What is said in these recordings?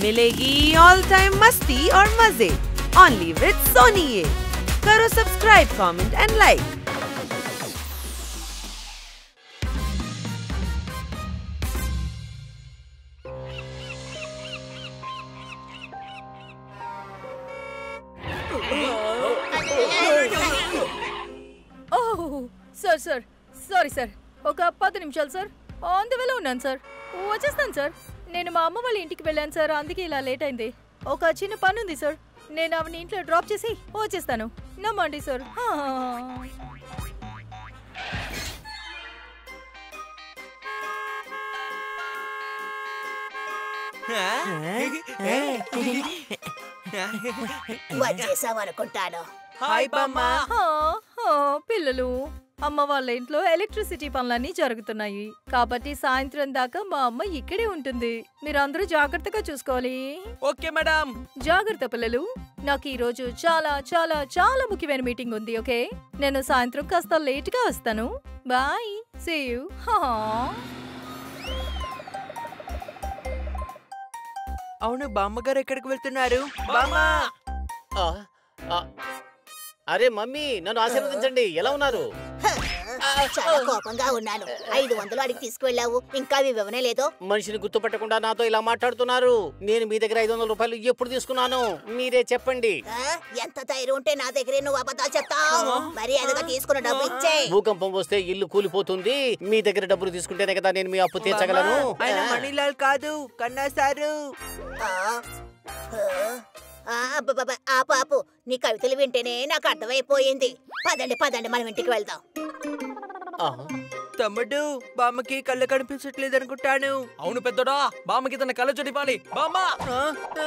मिलेगी all time मस्ती और मजे ओनली विद सोनी ये करो subscribe comment and like oh sir sir sorry sir ఒక పది నిమిషాలు సార్ ఆన్ ది వేలో ఉన్నాను సార్ వచ్చేస్తాను సార్ నేను మా అమ్మ వాళ్ళ ఇంటికి వెళ్ళాను సార్ అందుకే ఇలా లేట్ అయింది ఒక చిన్న పని ఉంది సార్ నేను ఆవిడ ఇంట్లో డ్రాప్ చేసి వచ్చేస్తాను నమ్మండి సార్ హా. వచ్చేసావనుకుంటాను హాయ్ బామ్మ హా, హా, పిల్లలు అమ్మ వాళ్ళ ఇంట్లో ఎలక్ట్రిసిటీ పనులన్నీ జరుగుతున్నాయి కాబట్టి సాయంత్రం దాకా మా అమ్మ ఇక్కడే ఉంటుంది మీరందరూ జాగ్రత్తగా చూసుకోవాలి ఓకే మేడం జాగ్రత్త పిల్లలు నాకు ఈ రోజు చాలా చాలా చాలా ముఖ్యమైన మీటింగ్ ఉంది ఓకే నేను సాయంత్రం కాస్త లేట్ గా వస్తాను బాయ్ సీ యూ అవును బామ్మగారు ఎక్కడికి వెళ్తున్నారు బామ్మ ఆ, ఆ. అరే మమ్మీ నన్ను ఆశీర్వదించండి ఎలా ఉన్నారు చాలా కోపంగా ఉన్నాను ఐదు వందలు అడిగి తీసుకువెళ్ళావు ఇంకా అవి ఇవ్వనే లేదు మనిషిని గుర్తుపట్టకుండా నాతో ఇలా మాట్లాడుతున్నారు నేను మీ దగ్గర ఐదు వందల రూపాయలు ఎప్పుడు తీసుకున్నాను మీరే చెప్పండి ఆ, ఎంత ధైర్యం ఉంటే నా దగ్గరే నువ్వు అబద్ధాలు చెప్తావు మరి అదిగా తీసుకున్న డబ్బు ఇచ్చే భూకంపం వస్తే ఇల్లు కూలిపోతుంది మీ దగ్గర డబ్బులు తీసుకుంటేనే కదా నేను మీ అప్పు తీర్చగలను బామ్మ, ఆయన మణిలాల్ కాదు కన్నా సారు ఆ పాపు నీ కవితలు వింటేనే నాకు అర్థమైపోయింది పదండి పదండి మనం ఇంటికి వెళ్దాం ఆ, తమ్ముడు బామ్మకి కళ్ళు కనిపించట్లేదు అనుకుంటాను అవును పెద్దోడా బామ్మకి తన కళ్ళ చూడిపాలి బామ్మ ఆ, ఆ,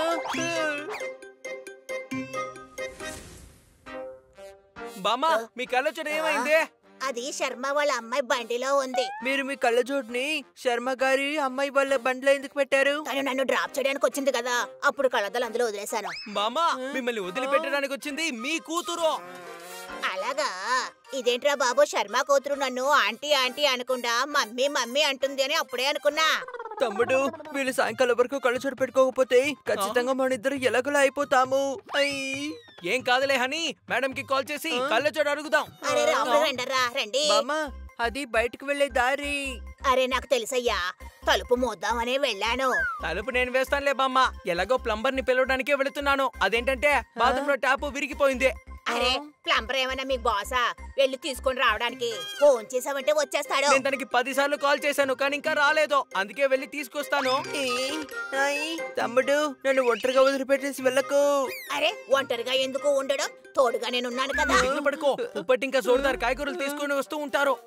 బామ్మ మీ కళ్ళ చూడ ఏమైంది అది శర్మ వాళ్ళ అమ్మాయి బండిలో ఉంది మీరు మీ కళ్ళజోడిని శర్మ గారి అమ్మాయి వాళ్ళ బండిలో ఎందుకు పెట్టారు తను నన్ను డ్రాప్ చేయడానికి వచ్చింది కదా అప్పుడు కళ్ళద్దలు అందులో వదిలేశాను బామ్మ మిమ్మల్ని వదిలిపెట్టడానికి వచ్చింది మీ కూతురు అలాగా ఇదేంట్రా బాబు శర్మ కూతురు నన్ను ఆంటీ ఆంటీ అనకుండా మమ్మీ మమ్మీ అంటుంది అని అప్పుడే అనుకున్నా తమ్ముడు వీళ్ళు సాయంకాలం వరకు కళ్ళజోడు పెట్టుకోకపోతే ఖచ్చితంగా మన ఇద్దరు ఎలాగోలా అయిపోతాము అయ్యి ఏం కాదులే హనీ మేడం కి కాల్ చేసి కళ్ళ చూడ అడుగుదాం అరే రాముడు రండరా రండి బామ్మ అది బయటకు వెళ్లే దారి అరే నాకు తెలుసయ్యా తలుపు మోద్దామనే వెళ్ళాను తలుపు నేను వేస్తానులే బామ్మ ఎలాగో ప్లంబర్ ని పిలవడానికే వెళుతున్నాను అదేంటంటే బాత్రూమ్ లో ట్యాప్ విరిగిపోయింది అరే ప్లంబర్ ఏమైనా మీకు బాసా వెళ్ళి తీసుకొని రావడానికి ఫోన్ చేసావంటే వచ్చేస్తాడు నేను తనకి పది సార్లు కాల్ చేశాను కానీ ఇంకా రాలేదు అందుకే వెళ్ళి తీసుకొస్తాను ఏయ్, అయ్, తమ్ముడు నన్ను ఒంటరిగా వదిలిపెట్టేసి వెళ్ళకు అరే ఒంటరిగా ఎందుకు ఉండడం తోడుగా నేనున్నాను కదా దిగులు పడుకో ఉప్పటి ఇంకా జోరుదారు కాయగూరలు తీసుకొని వస్తూ ఉంటారు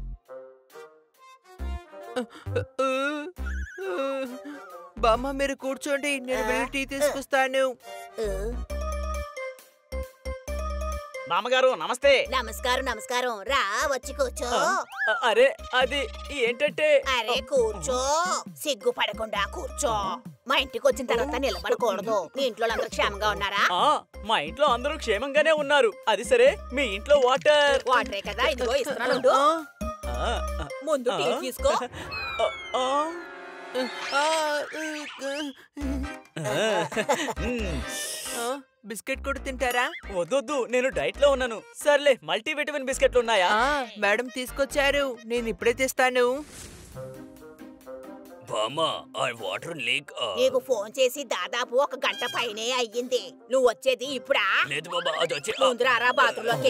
బామ్మ మీరు కూర్చోండి నేను వెళ్ళి టీ తీసుకొస్తాను మామగారు నమస్తే నమస్కారం నమస్కారం రా వచ్చి కూర్చో అ- అరే అది ఏంటంటే అరే కూర్చో సిగ్గు పడకుండా కూర్చో మా ఇంటికి వచ్చిన తర్వాత నిలబడకూడదు మీ ఇంట్లో అందరూ క్షేమంగా ఉన్నారా ఆ, మా ఇంట్లో అందరూ క్షేమంగానే ఉన్నారు అది సరే మీ ఇంట్లో వాటర్ వాటరే కదా ఇదిగో ఇస్తున్నాను ఉండు. ఆ, ఆ, ముందు టీ తీసుకో ఆ, ఆ. ఆ, మ్మ్. ఆ, బిస్కెట్ కూడా తింటారా వద్దొద్దు నేను డైట్ లో ఉన్నాను సర్లే మల్టీవిటమిన్ బిస్కెట్లు ఉన్నాయా ఆ, మేడం తీసుకొచ్చారు నేను ఇప్పుడే తెస్తాను బామా ఆ వాటర్ లీక్ నీకు ఫోన్ చేసి దాదాపు ఒక గంట పైనే అయ్యింది నువ్వు వచ్చేది ఇప్పుడా లేదు బాబా అది వచ్చి ముందు రారా బాత్రూంలోకి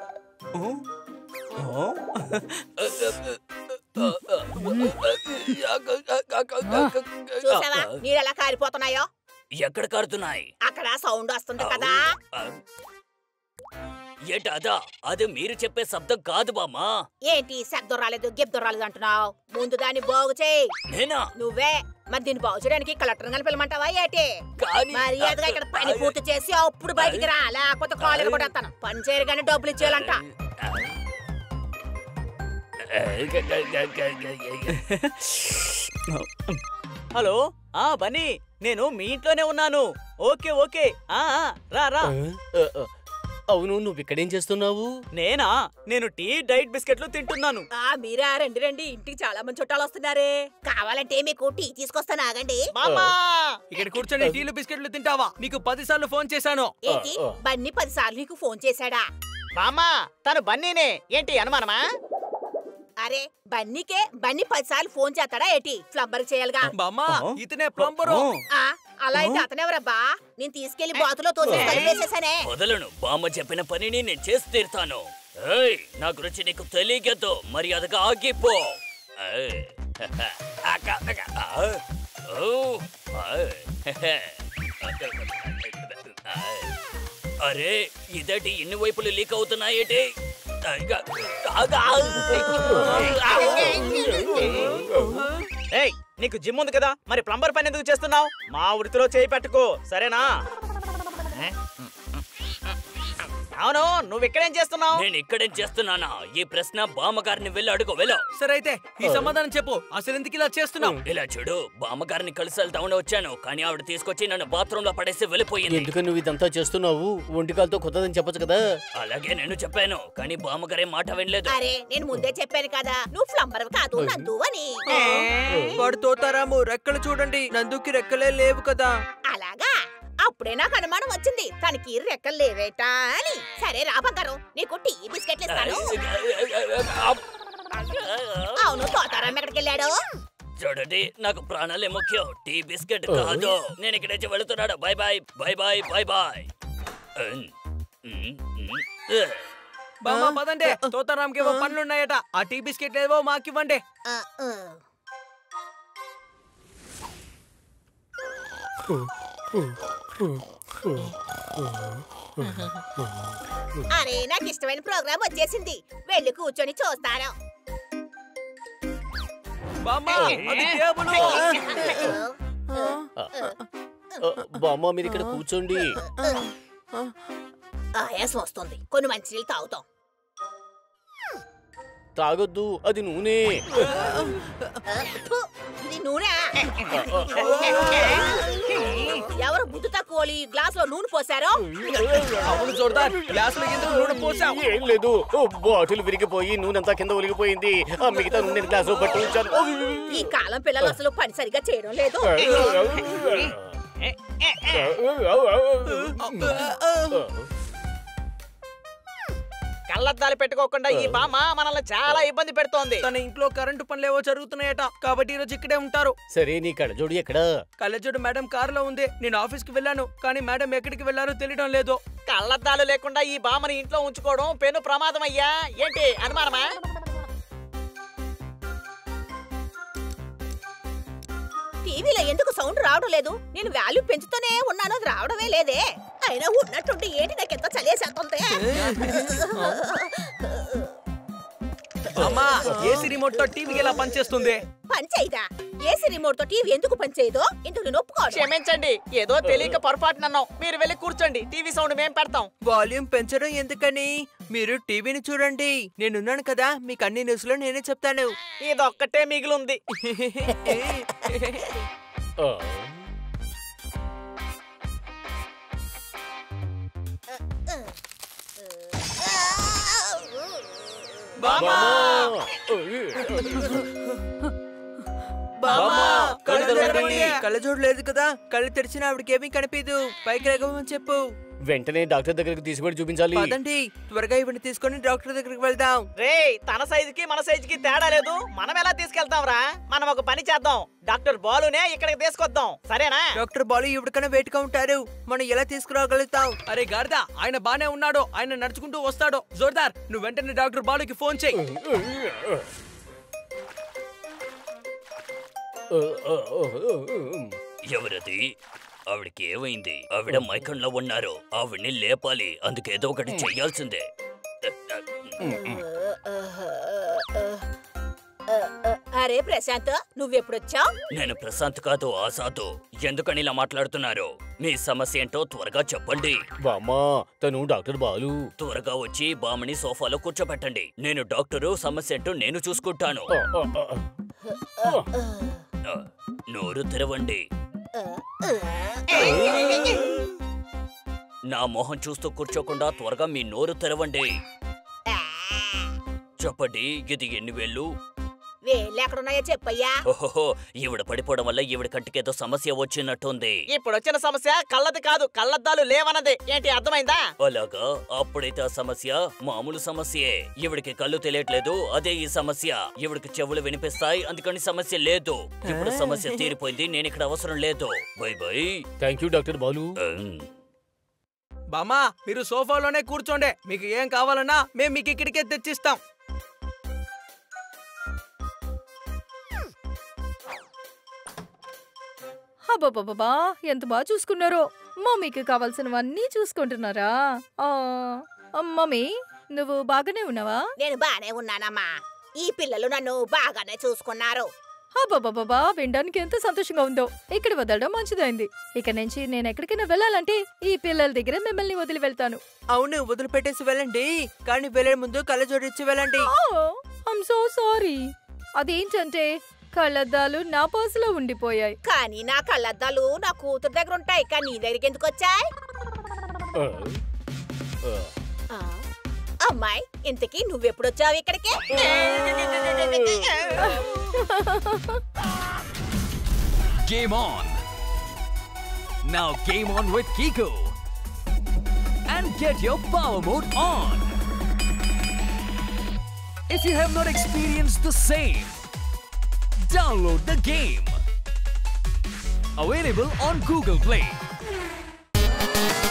చూసావా నీళ్ళు ఎలా కారిపోతున్నాయో ఎక్కడ కారుతున్నాయి అక్కడ సౌండ్ వస్తుంది కదా ఏంటి అదా అది మీరు చెప్పే శబ్దం కాదు బామ్మా ఏంటి శబ్దం రాలేదు గిబ్దం రాలేదు అంటున్నావు ముందు దాన్ని బాగు చేయి నేనా నువ్వే మరి దీన్ని బాగు చేయడానికి కలెక్టర్ గాని పిలమంటావా ఏంటి కానీ మర్యాదగా ఇక్కడ పని పూర్తి చేసి అప్పుడు బయటికి రా లేకపోతే కాలేజ్ కూడా వస్తాను పని చేయరు కానీ డబ్బులు ఇచ్చేయాలంట హలో ఆ బన్నీ నేను మీ ఇంట్లోనే ఉన్నాను ఓకే ఓకే ఆ ఆ, రా రా అవును నువ్వు ఇక్కడేం చేస్తున్నావు నేనా నేను టీ డైట్ బిస్కెట్లు తింటున్నాను ఆ మీరా రండి రండి ఇంటికి చాలా మంది చుట్టాలు వస్తున్నారే కావాలంటే మీకు టీ తీసుకొస్తాను ఆగండి మామా ఇక్కడ కూర్చొని టీలు బిస్కెట్లు తింటావా నీకు పది సార్లు ఫోన్ చేశాను ఏంటి బన్నీ పది సార్లు నీకు ఫోన్ చేశాడా మామా తను బన్నీనే ఏంటి అనుమానమా అరే బన్నీకే బన్నీ పది సార్లు ఫోన్ చేస్తాడా ఏంటి ప్లంబర్ చేయాలిగా బామ్మా ఇతనే ప్లంబరు ఆ, అలా అయితే అతనెవరబ్బా నేను తీసుకెళ్లి బాతులో తోసి కలిపేసేసానే వదలను బామ్మ చెప్పిన పనిని నేను చేసి తీరుతాను ఏయ్ నా గురించి నీకు తెలియదు మర్యాదగా ఆగిపో ఏయ్, అక్క, అక్క, ఆ, ఓ, ఆయ్, ఆయ్. అరే ఇదేంటి ఇన్ని వైపులు లీక్ అవుతున్నాయేటి అయ్యా, ఆగా. ఏయ్ నీకు జిమ్ ఉంది కదా మరి ప్లంబర్ పని ఎందుకు చేస్తున్నావు మా వృత్తిలో చేయి పెట్టుకో సరేనా అవును నువ్వు ఇక్కడేం చేస్తున్నావు నేను ఇక్కడేం చేస్తున్నానా ఈ ప్రశ్న బామ్మగారిని వెళ్ళి అడుగు వెళ్ళు సరే అయితే ఈ సమాధానం చెప్పు అసలు ఎందుకు ఇలా చేస్తున్నావు ఇలా చూడు బామ్మగారిని కలిసి వెళ్తామని వచ్చాను కానీ ఆవిడ తీసుకొచ్చి నన్ను బాత్రూమ్ లో పడేసి వెళ్ళిపోయింది ఎందుకు నువ్వు ఇదంతా చేస్తున్నావు ఒంటికాలతో కొత్తదని చెప్పొచ్చు కదా అలాగే నేను చెప్పాను కానీ బామ్మగారే మాట వినలేదు అరే నేను ముందే చెప్పాను కదా నువ్వు ప్లంబర్ కాదు నందు అని వాడు తోతారాము రెక్కలు చూడండి నందుకి రెక్కలే లేవు కదా అలాగా అప్పుడే నాకు అనుమానం వచ్చింది తనకి రెక్కలు లేవేటా అని సరే రా బంగారం నీకు టీ బిస్కెట్లు ఇస్తాను అవును తోతారాం ఎక్కడికి వెళ్ళాడు చూడండి నాకు ప్రాణాలే ముఖ్యం టీ బిస్కెట్ కాదు నేను ఇక్కడ నుంచి వెళుతున్నాడు bye bye bye bye bye bye బామ్మా పదండి తోతారాంకి ఏవో పనులు ఉన్నాయట ఆ టీ బిస్కెట్ ఏవో మాకివ్వండి ఆ, ఆ. అరే నాకు ఇష్టమైన ప్రోగ్రామ్ వచ్చేసింది వెళ్ళి కూర్చొని చూస్తాను బామ్మా అది టేబుల్ బామ్మ మీరు ఇక్కడ కూర్చోండి ఆయాసం వస్తుంది కొన్ని మంచినీళ్ళు తాగుతాం తాగొద్దు అది నూనె ఫు, ఇది నూనె ఎవరు బుద్ధి తక్కువ గ్లాస్ లో నూనె పోసారో అవును చూడదార్ గ్లాసులో ఎందుకు నూనె పోసావు ఏం లేదు ఓ, బాటిల్ విరిగిపోయి నూనె అంతా కింద ఒలిగిపోయింది ఆ మిగతా నూనె గ్లాస్ లో పట్టి ఉంచాను ఈ కాలం పిల్లలు అసలు పని సరిగా చేయడం లేదు కళ్ళద్దాలు పెట్టుకోకుండా ఈ బామ్మ మనల్ని చాలా ఇబ్బంది పెడుతోంది తన ఇంట్లో కరెంటు పనులు ఏవో జరుగుతున్నాయట కాబట్టి ఈ రోజు ఇక్కడే ఉంటారు సరే నీ కళ్ళజోడు ఎక్కడ కళ్ళజోడు మేడం కారులో ఉంది నేను ఆఫీస్ కి వెళ్ళాను కానీ మేడం ఎక్కడికి వెళ్ళారో తెలియడం లేదు కళ్ళద్దాలు లేకుండా ఈ బామ్మని ఇంట్లో ఉంచుకోవడం పెను ప్రమాదం అయ్యా ఏంటి అనుమానమా టీవీలో ఎందుకు సౌండ్ రావడం లేదు నేను వాల్యూ పెంచుతూనే ఉన్నాను అది రావడమే లేదే అయినా ఉన్నట్టుండి ఏంటి నాకు ఎంత చలేసేస్తుంది అమ్మా ఏసీ రిమోట్ తో టీవీకి ఎలా పనిచేస్తుంది పని చేయదా ఏసీ రిమోట్ తో టీవీ ఎందుకు పని చేయదో ఇందుకు నేను ఒప్పుకోను క్షమించండి ఏదో తెలియక పొరపాటు నన్నాం మీరు వెళ్ళి కూర్చోండి టీవీ సౌండ్ మేం పెడతాం వాల్యూమ్ పెంచడం ఎందుకని మీరు టీవీని చూడండి నేనున్నాను కదా మీకు అన్ని న్యూస్ లో నేనే చెప్తాను ఇదొక్కటే మిగిలింది ఆ, బామ్మ! బామ్మా, కళ్ళు కళ్ళు తెరవండి. తెరవండి. కళ్ళజోడు లేదు కదా కళ్ళు తెరిచిన ఆవిడకి ఏమీ కనిపించదు పైకి రగమని చెప్పు వెంటనే డాక్టర్ దగ్గరికి తీసుకుని చూపించాలి పదండి త్వరగా ఇవన్నీ తీసుకొని డాక్టర్ దగ్గరికి వెళ్దాం రే తన సైజుకి మన సైజుకి తేడా లేదు మనం ఎలా తీసుకెళ్తాం రా మనం ఒక పని చేద్దాం డాక్టర్ బాలునే ఇక్కడికి తీసుకొద్దాం సరేనా డాక్టర్ బాలు ఇవిడికన్నా వెయిట్గా ఉంటారు మనం ఎలా తీసుకురాగలుగుతాం అరే గారిదా ఆయన బానే ఉన్నాడు ఆయన నడుచుకుంటూ వస్తాడు జోర్దార్ నువ్వు వెంటనే డాక్టర్ బాలుకి ఫోన్ చేయి ఎవరది ఆవిడకి ఏమైంది ఆవిడ మైకంలో ఉన్నారు ఆవిడ్ని లేపాలి అందుకేదో ఒకటి చెయ్యాల్సిందే అరే ప్రశాంత్ నువ్వెప్పుడొచ్చావు నేను ప్రశాంత్ కాదు ఆజాదు ఎందుకని ఇలా మాట్లాడుతున్నారు మీ సమస్య ఏంటో త్వరగా చెప్పండి బామ్మ తను డాక్టర్ బాలు త్వరగా వచ్చి బామని సోఫాలో కూర్చోబెట్టండి నేను డాక్టరు సమస్య ఏంటో నేను చూసుకుంటాను ఆ, ఆ, ఆ. ఆ, నోరు తెరవండి నా మొహం చూస్తూ కూర్చోకుండా త్వరగా మీ నోరు తెరవండి ఆ, చెప్పండి ఇది ఎన్ని వేళ్ళు వేళ్ళు ఎక్కడున్నాయో చెప్పయ్యా ఓహోహో ఈవిడ పడిపోవడం వల్ల ఈవిడ కంటికేదో సమస్య వచ్చినట్టుంది ఇప్పుడు వచ్చిన సమస్య కళ్ళది కాదు కళ్ళద్దాలు లేవన్నది ఏంటి అర్థమైందా అలాగా అప్పుడైతే ఆ సమస్య మామూలు సమస్యే ఈవిడికి కళ్ళు తెలియట్లేదు అదే ఈ సమస్య ఈవిడికి చెవులు వినిపిస్తాయి అందుకని సమస్య లేదు ఇప్పుడు సమస్య తీరిపోయింది నేను ఇక్కడ అవసరం లేదు bye bye thank you doctor Balu బామ్మా మీరు సోఫాలోనే కూర్చోండి మీకు ఏం కావాలన్నా మేము మీకు ఇక్కడికే తెచ్చిస్తాం అబ్బబ్బబ్బా ఎంత బాగా చూసుకున్నారో మమ్మీకి కావాల్సినవన్నీ చూసుకుంటున్నారా ఆ, ఆ, మమ్మీ నువ్వు బాగానే ఉన్నావా నేను బానే ఉన్నానమ్మా ఈ పిల్లలు నన్ను బాగానే చూసుకున్నారు అబ్బబ్బబ్బా వినడానికి ఎంత సంతోషంగా ఉందో ఇక్కడ వదలడం మంచిదైంది ఇక నుంచి నేను ఎక్కడికైనా వెళ్ళాలంటే ఈ పిల్లల దగ్గర మిమ్మల్ని వదిలి వెళ్తాను అవును వదిలిపెట్టేసి వెళ్ళండి కానీ వెళ్ళే ముందు కళ్ళ జోడించి వెళ్ళండి ఐమ్ సో సారీ అదేంటంటే కళ్ళద్దాలు నా పర్సులో ఉండిపోయాయి కానీ నా కళ్ళద్దాలు నా కూతురు దగ్గర ఉంటాయి కానీ నీ దగ్గరికి ఎందుకు వచ్చాయి అమ్మాయి ఇంతకీ నువ్వెప్పుడొచ్చావు ఇక్కడికి Game on! Now game on with Kiko! And get your power mode on! If you have not experienced the same, download the game! Available on Google Play.